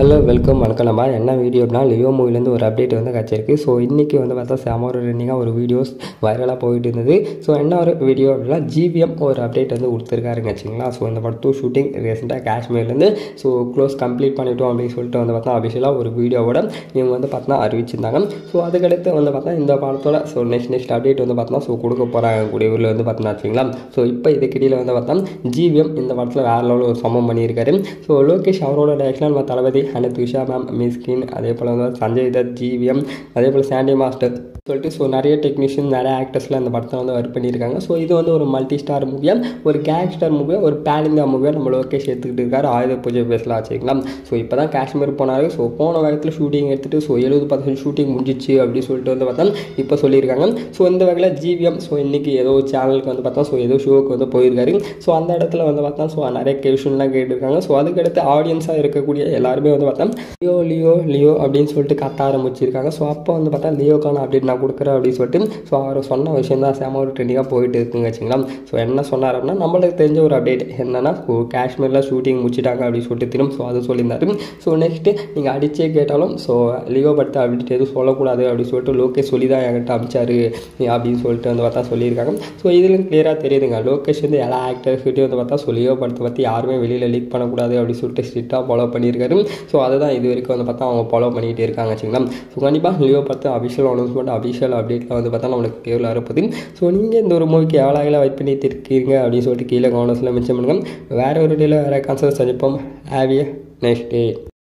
hello welcome வணக்கம் நம்ம என்ன வீடியோனா லியோ மூவிலேருந்து ஒரு அப்டேட் வந்து கிடச்சிருக்கு ஸோ இன்றைக்கி வந்து பார்த்தா செம ஒரு ரெண்டிங்காக ஒரு வீடியோஸ் வைரலாக போயிட்டு இருந்தது ஸோ என்ன ஒரு வீடியோ அப்படின்னா ஜிவிஎம் ஒரு அப்டேட் வந்து கொடுத்துருக்காருங்க வச்சுங்களா ஸோ இந்த படத்து ஷூட்டிங் ரீசெண்டாக காஷ்மீர்லேருந்து ஸோ க்ளோஸ் கம்ப்ளீட் பண்ணிட்டோம் அப்படின்னு சொல்லிட்டு வந்து பார்த்தா அபிஷியலாக ஒரு வீடியோவோட இவங்க வந்து பார்த்தா அறிவிச்சிருந்தாங்க ஸோ அதுக்கடுத்து வந்து பார்த்தா இந்த படத்தோட ஸோ நெக்ஸ்ட் நெக்ஸ்ட் அப்டேட் வந்து பார்த்தா ஸோ கொடுக்க போகிறாங்க கூடிய ஊரில் வந்து பார்த்தா வச்சுங்களா ஸோ இப்போ இதுக்கிடையில் வந்து பார்த்தா ஜிவிஎம் இந்த படத்தில் வேறு லெவலில் ஒரு சம்பவம் பண்ணியிருக்காரு ஸோ லோகேஷ் அவரோட டைரக்ஷன் நம்ம தளபதி அண்ட் துஷா மேம் மிஸ்கின் அதே போல் வந்து சஞ்சய் தத் ஜிவிஎம் அதே போல் சாண்டி மாஸ்டர் சொல்லிட்டு ஸோ நிறைய டெக்னீஷியன் நிறைய ஆக்டர்ஸ்லாம் அந்த படத்தை வந்து ஒர்க் பண்ணியிருக்காங்க ஸோ இது வந்து ஒரு மல்டி ஸ்டார் மூவியாக ஒரு கேங்ஸ்டர் மூவியாக ஒரு பேன் இந்தியா மூவியாக நம்ம லோகேஷ் எடுத்துக்கிட்டு இருக்காரு ஆயுத பூஜை பேசலாம் வச்சுக்கலாம் ஸோ இப்போ தான் காஷ்மீர் போனார் ஸோ போன வேகத்தில் ஷூட்டிங் எடுத்துகிட்டு ஸோ எழுபது பர்சன்ட் ஷூட்டிங் முடிஞ்சிச்சு அப்படின்னு சொல்லிட்டு வந்து பார்த்தா இப்போ சொல்லியிருக்காங்க ஸோ இந்த வகையில் ஜிவிஎம் ஸோ இன்றைக்கி ஏதோ சேனலுக்கு வந்து பார்த்தா ஸோ ஏதோ ஷோவுக்கு வந்து போயிருக்காரு ஸோ அந்த இடத்துல வந்து பார்த்தா ஸோ நிறைய கொஷின்லாம் கேட்டிருக்காங்க ஸோ அதுக்கடுத்து ஆடியன்ஸாக இருக்கக்கூடிய எல்லாருமே வந்து பார்த்தா லியோ லியோ லியோ அப்படின்னு சொல்லிட்டு கத்த ஆரம்பிச்சிருக்காங்க ஸோ அப்போ வந்து பார்த்தா லியோக்கான அப்டேட் நான் கொடுக்குறேன் அப்படின்னு சொல்லிட்டு ஸோ அவர் சொன்ன விஷயம் தான் சேம ஒரு ட்ரெண்டிங்காக போயிட்டு இருக்குங்க வச்சுங்களா ஸோ என்ன சொன்னார் அப்படின்னா நம்மளுக்கு தெரிஞ்ச ஒரு அப்டேட் என்னன்னா ஸோ காஷ்மீரில் ஷூட்டிங் முடிச்சிட்டாங்க அப்படின்னு சொல்லிட்டு திரும்ப ஸோ அது சொல்லியிருந்தாரு ஸோ நெக்ஸ்ட்டு நீங்கள் அடிச்சே கேட்டாலும் ஸோ லியோ படுத்த அப்டேட் எதுவும் சொல்லக்கூடாது அப்படின்னு சொல்லிட்டு லோகேஷ் சொல்லி தான் என்கிட்ட அமிச்சாரு அப்படின்னு சொல்லிட்டு வந்து பார்த்தா சொல்லியிருக்காங்க ஸோ இதுலையும் கிளியராக தெரியுதுங்க லோகேஷ் வந்து எல்லா ஆக்டர்ஸ்கிட்டையும் வந்து பார்த்தா ஸோ லியோ படத்தை பற்றி யாருமே வெளியில் லீக் பண்ணக்கூடாது அப்படின்னு சொல்லிட்டு ஸ்ட்ரிக்டாக ஃபாலோ பண்ணியிருக்காரு ஸோ அதுதான் இது வரைக்கும் வந்து பார்த்தா அவங்க ஃபாலோ பண்ணிகிட்டே இருக்காங்க வச்சுங்களா ஸோ கண்டிப்பாக லியோ படத்தை அபிஷியல் அனௌன்ஸ்மெண்ட் அபிஷியல் அப்டேட்டில் வந்து பார்த்தா நம்மளுக்கு கேவலாக இருப்பது ஸோ நீங்கள் இந்த ஒரு மூவிக்கு எவ்வளோ எவ்வளோ வெயிட் பண்ணிட்டு இருக்கீங்க அப்படின்னு சொல்லிட்டு கீழே கவனத்தில் மென்ஷன் பண்ணுங்கள் வேறு ஒரு டேல வேறு கான்சர்ட் சந்திப்போம் ஹாவிய நெக்ஸ்ட் டே